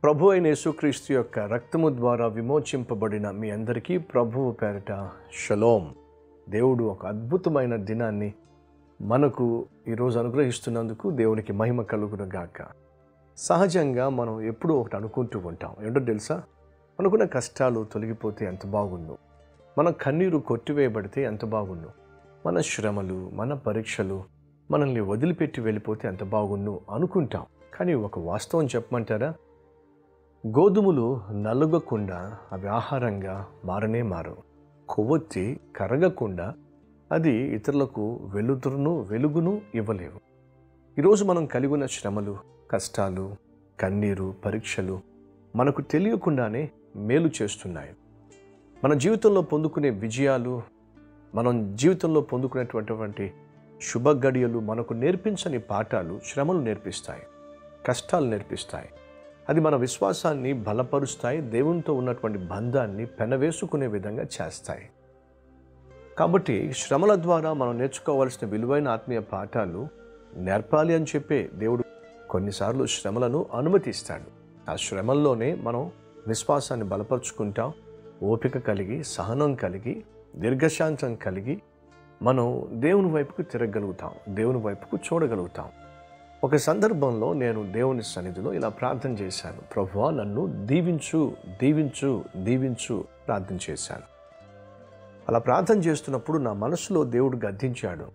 ప్రభు అయిన యేసుక్రీస్తు యొక్క రక్తము ద్వారా విమోచింపబడిన మీ అందరికీ ప్రభువు పేరట షలోం దేవుడు ఒక అద్భుతమైన దినాన్ని మనకు ఈరోజు అనుగ్రహిస్తున్నందుకు దేవునికి మహిమ కలుగును గాక సహజంగా మనం ఎప్పుడూ ఒకటి అనుకుంటూ ఉంటాం ఏంటో తెలుసా మనకున్న కష్టాలు తొలగిపోతే ఎంత బాగుండు మన కన్నీరు కొట్టివేయబడితే ఎంత బాగుండు మన శ్రమలు మన పరీక్షలు మనల్ని వదిలిపెట్టి వెళ్ళిపోతే ఎంత బాగుండు అనుకుంటాం కానీ ఒక వాస్తవం చెప్పమంటారా గోధుమలు నలుగకుండా అవి ఆహారంగా మారనే మారవు కొవ్వొత్తి కరగకుండా అది ఇతరులకు వెలుతురును వెలుగును ఇవ్వలేవు ఈరోజు మనం కలిగి ఉన్న శ్రమలు కష్టాలు కన్నీరు పరీక్షలు మనకు తెలియకుండానే మేలు చేస్తున్నాయి మన జీవితంలో పొందుకునే విజయాలు మనం జీవితంలో పొందుకునేటువంటి శుభ గడియలు మనకు నేర్పించని పాఠాలు శ్రమలు నేర్పిస్తాయి కష్టాలు నేర్పిస్తాయి అది మన విశ్వాసాన్ని బలపరుస్తాయి దేవునితో ఉన్నటువంటి బంధాన్ని పెనవేసుకునే విధంగా చేస్తాయి కాబట్టి శ్రమల ద్వారా మనం నేర్చుకోవాల్సిన విలువైన ఆత్మీయ పాఠాలు నేర్పాలి అని చెప్పే దేవుడు కొన్నిసార్లు శ్రమలను అనుమతిస్తాడు ఆ శ్రమల్లోనే మనం విశ్వాసాన్ని బలపరుచుకుంటాం ఓపిక కలిగి సహనం కలిగి దీర్ఘశాంతం కలిగి మనం దేవుని వైపుకు తిరగలుగుతాం దేవుని వైపుకు చూడగలుగుతాం ఒక సందర్భంలో నేను దేవుని సన్నిధిలో ఇలా ప్రార్థన చేశాను ప్రభువా నన్ను దీవించు దీవించు దీవించు ప్రార్థన చేశాను అలా ప్రార్థన చేస్తున్నప్పుడు నా మనసులో దేవుడు గద్దించాడు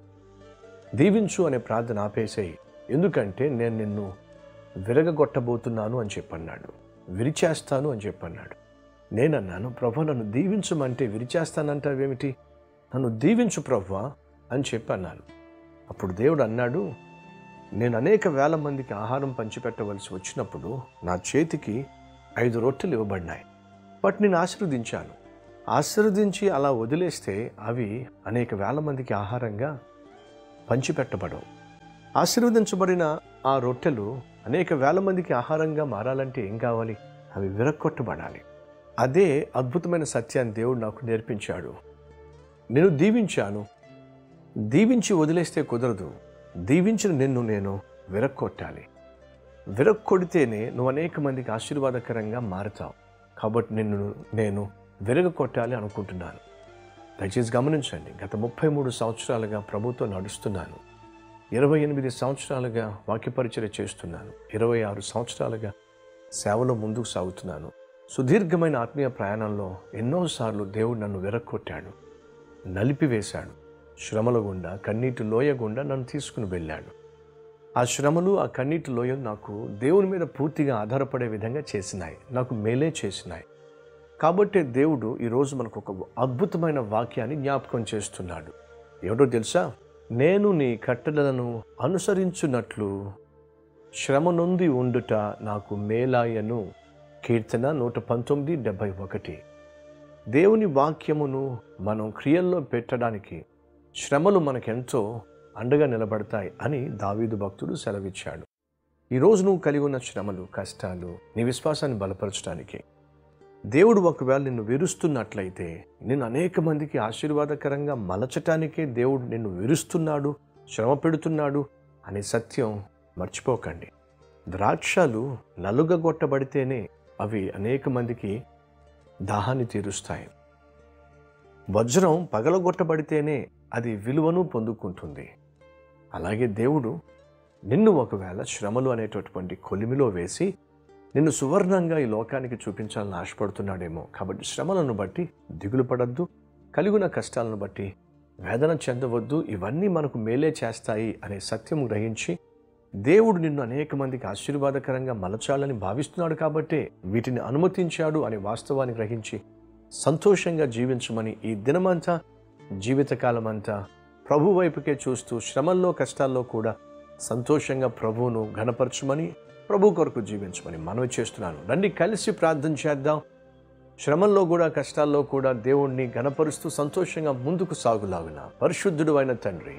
దీవించు అనే ప్రార్థన ఆపేసేయి ఎందుకంటే నేను నిన్ను విరగగొట్టబోతున్నాను అని చెప్పన్నాడు విరిచేస్తాను అని చెప్పన్నాడు నేనన్నాను ప్రభు నన్ను దీవించమంటే విరిచేస్తానంటావేమిటి నన్ను దీవించు ప్రభు అని చెప్పన్నాను అప్పుడు దేవుడు అన్నాడు నేను అనేక వేల మందికి ఆహారం పంచిపెట్టవలసి వచ్చినప్పుడు నా చేతికి ఐదు రొట్టెలు ఇవ్వబడినాయి బట్ నేను ఆశీర్వదించాను ఆశీర్వదించి అలా వదిలేస్తే అవి అనేక వేల మందికి ఆహారంగా పంచిపెట్టబడవు ఆశీర్వదించబడిన ఆ రొట్టెలు అనేక వేల మందికి ఆహారంగా మారాలంటే ఏం కావాలి అవి విరక్కొట్టబడాలి అదే అద్భుతమైన సత్యాన్ని దేవుడు నాకు నేర్పించాడు నేను దీవించాను దీవించి వదిలేస్తే కుదరదు దీవించిన నిన్ను నేను విరక్కొట్టాలి విరక్కొడితేనే నువ్వు అనేక మందికి ఆశీర్వాదకరంగా మారుతావు కాబట్టి నిన్ను నేను విరగకొట్టాలి అనుకుంటున్నాను దయచేసి గమనించండి గత ముప్పై మూడు సంవత్సరాలుగా ప్రభుత్వం నడుస్తున్నాను ఇరవై ఎనిమిది సంవత్సరాలుగా వాక్యపరిచర్య చేస్తున్నాను ఇరవై ఆరు సంవత్సరాలుగా సేవలో ముందుకు సాగుతున్నాను సుదీర్ఘమైన ఆత్మీయ ప్రయాణంలో ఎన్నోసార్లు దేవుడు నన్ను విరక్కొట్టాడు నలిపివేశాడు శ్రమల గుండా కన్నీటి లోయ గుండా నన్ను తీసుకుని వెళ్ళాడు ఆ శ్రమలు ఆ కన్నీటి లోయ నాకు దేవుని మీద పూర్తిగా ఆధారపడే విధంగా చేసినాయి నాకు మేలే చేసినాయి కాబట్టి దేవుడు ఈరోజు మనకు ఒక అద్భుతమైన వాక్యాన్ని జ్ఞాపకం చేస్తున్నాడు ఏమిటో తెలుసా నేను నీ కట్టడలను అనుసరించున్నట్లు శ్రమ నొంది ఉండుట నాకు మేలాయను కీర్తన నూట పంతొమ్మిది డెబ్భై ఒకటి దేవుని వాక్యమును మనం క్రియల్లో పెట్టడానికి శ్రమలు మనకెంతో అండగా నిలబడతాయి అని దావీదు భక్తుడు సెలవిచ్చాడు ఈరోజు నువ్వు కలిగి ఉన్న శ్రమలు కష్టాలు నీ విశ్వాసాన్ని బలపరచడానికి దేవుడు ఒకవేళ నిన్ను విరుస్తున్నట్లయితే నిన్ను అనేక మందికి ఆశీర్వాదకరంగా మలచటానికే దేవుడు నిన్ను విరుస్తున్నాడు శ్రమ పెడుతున్నాడు అనే సత్యం మర్చిపోకండి ద్రాక్షలు నలుగగొట్టబడితేనే అవి అనేక మందికి దాహాన్ని తీరుస్తాయి వజ్రం పగలగొట్టబడితేనే అది విలువను పొందుకుంటుంది అలాగే దేవుడు నిన్ను ఒకవేళ శ్రమలు అనేటటువంటి కొలిమిలో వేసి నిన్ను సువర్ణంగా ఈ లోకానికి చూపించాలని ఆశపడుతున్నాడేమో కాబట్టి శ్రమలను బట్టి దిగులు పడద్దు కలిగిన కష్టాలను బట్టి వేదన చెందవద్దు ఇవన్నీ మనకు మేలే చేస్తాయి అనే సత్యం గ్రహించి దేవుడు నిన్ను అనేక మందికి ఆశీర్వాదకరంగా మలచాలని భావిస్తున్నాడు కాబట్టే వీటిని అనుమతించాడు అనే వాస్తవాన్ని గ్రహించి సంతోషంగా జీవించమని ఈ దినమంతా జీవితకాలమంతా ప్రభు వైపుకే చూస్తూ శ్రమల్లో కష్టాల్లో కూడా సంతోషంగా ప్రభువును ఘనపరచమని ప్రభు కొరకు జీవించమని మనవి చేస్తున్నాను రండి కలిసి ప్రార్థన చేద్దాం శ్రమల్లో కూడా కష్టాల్లో కూడా దేవుణ్ణి ఘనపరుస్తూ సంతోషంగా ముందుకు సాగులాగున పరిశుద్ధుడు అయిన తండ్రి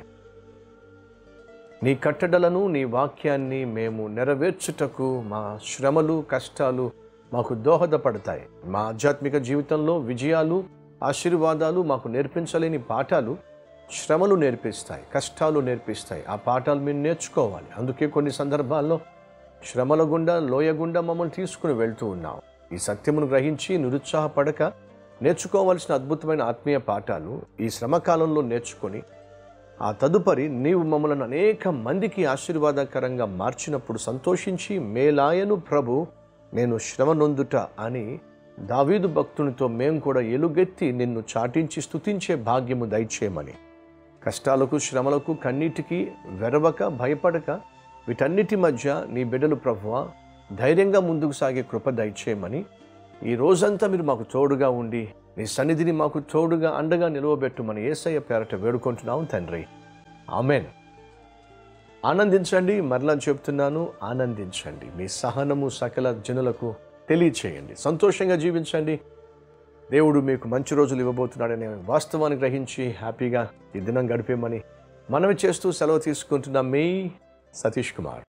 నీ కట్టడలను నీ వాక్యాన్ని మేము నెరవేర్చుటకు మా శ్రమలు కష్టాలు మాకు దోహదపడతాయి మా ఆధ్యాత్మిక జీవితంలో విజయాలు ఆశీర్వాదాలు మాకు నేర్పించలేని పాఠాలు శ్రమలు నేర్పిస్తాయి కష్టాలు నేర్పిస్తాయి ఆ పాఠాలు మేము నేర్చుకోవాలి అందుకే కొన్ని సందర్భాల్లో శ్రమల గుండా లోయ గుండా మమ్మల్ని తీసుకుని వెళ్తూ ఉన్నావు ఈ సత్యమును గ్రహించి నిరుత్సాహపడక నేర్చుకోవలసిన అద్భుతమైన ఆత్మీయ పాఠాలు ఈ శ్రమకాలంలో నేర్చుకొని ఆ తదుపరి నీవు మమ్మల్ని అనేక మందికి ఆశీర్వాదకరంగా మార్చినప్పుడు సంతోషించి మేలాయను ప్రభు నేను శ్రమ నొందుట అని దావీదు భక్తునితో మేము కూడా ఎలుగెత్తి నిన్ను చాటించి స్తుతించే భాగ్యము దయచేయమని కష్టాలకు శ్రమలకు కన్నీటికి వెరవక భయపడక వీటన్నిటి మధ్య నీ బిడ్డలు ప్రభువ ధైర్యంగా ముందుకు సాగే కృప దయచేయమని ఈ రోజంతా మీరు మాకు తోడుగా ఉండి నీ సన్నిధిని మాకు తోడుగా అండగా నిలువబెట్టుమని ఏసయ్య పేరట వేడుకుంటున్నాం తండ్రి ఆమెన్ ఆనందించండి మరలా చెప్తున్నాను ఆనందించండి మీ సహనము సకల జనులకు తెలియచేయండి సంతోషంగా జీవించండి దేవుడు మీకు మంచి రోజులు ఇవ్వబోతున్నాడనే వాస్తవాన్ని గ్రహించి హ్యాపీగా ఈ దినం గడిపేమని మనవి చేస్తూ సెలవు తీసుకుంటున్న మీ సతీష్ కుమార్